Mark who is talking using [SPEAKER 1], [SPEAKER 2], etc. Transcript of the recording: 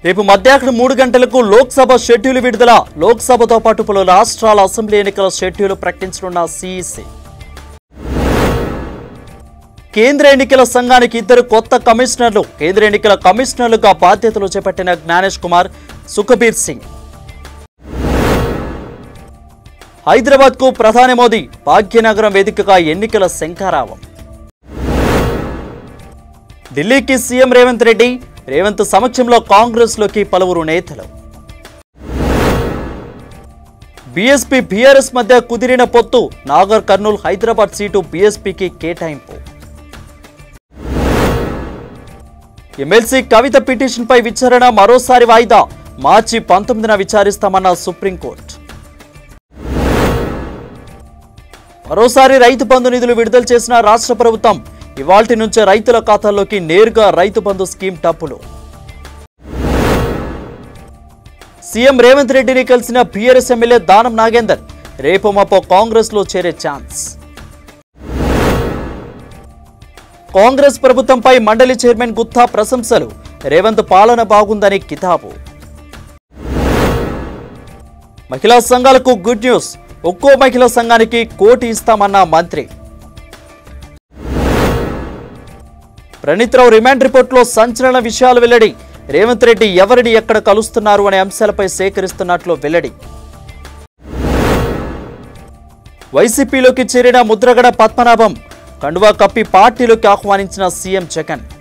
[SPEAKER 1] రేపు మధ్యాహ్నం మూడు గంటలకు లోక్సభ షెడ్యూల్ విడుదల లోక్సభతో పాటు పలు రాష్ట్రాల అసెంబ్లీ ఎన్నికల షెడ్యూల్ ప్రకటించనున్న సిఈసి కేంద్ర ఎన్నికల సంఘానికి ఇద్దరు కొత్త కమిషనర్లు కేంద్ర ఎన్నికల కమిషనర్లుగా బాధ్యతలు చేపట్టిన జ్ఞానేష్ కుమార్ సుఖబీర్ సింగ్ హైదరాబాద్ కు ప్రధాని మోదీ భాగ్యనగరం వేదికగా ఎన్నికల శంఖారావం ఢిల్లీకి సీఎం రేవంత్ రెడ్డి రేవంత్ సమక్షంలో కాంగ్రెస్ లోకి పలువురు నేతలు బీఎస్పీ బీఆర్ఎస్ మధ్య కుదిరిన పొత్తు నాగర్ కర్నూల్ హైదరాబాద్ సీటు బీఎస్పీకి కేటాయింపు ఎమ్మెల్సీ కవిత పిటిషన్పై విచారణ మరోసారి వాయిదా మార్చి పంతొమ్మిదిన విచారిస్తామన్న సుప్రీంకోర్టు మరోసారి రైతు బంధు నిధులు విడుదల చేసిన రాష్ట్ర ప్రభుత్వం ఇవాల్టి నుంచే రైతుల ఖాతాల్లోకి నేరుగా రైతు బంధు స్కీమ్ డబ్బులు సీఎం రేవంత్ రెడ్డిని కలిసిన బీఆర్ఎస్ ఎమ్మెల్యే దానం నాగేందర్ రేపు మాపో కాంగ్రెస్ లో చేరే ఛాన్స్ కాంగ్రెస్ ప్రభుత్వంపై మండలి చైర్మన్ గుత్తా ప్రశంసలు రేవంత్ పాలన బాగుందని కితాబు మహిళా సంఘాలకు గుడ్ న్యూస్ ఒక్కో మహిళా సంఘానికి కోటి ఇస్తామన్న మంత్రి ప్రణీత్రావు రిమాండ్ రిపోర్టులో సంచలన విషయాలు వెల్లడి రేవంత్ రెడ్డి ఎవరిని ఎక్కడ కలుస్తున్నారు అనే అంశాలపై సేకరిస్తున్నట్లు వెల్లడి వైసీపీలోకి చేరిన ముద్రగడ పద్మనాభం కండువా కప్పి పార్టీలోకి ఆహ్వానించిన సీఎం జగన్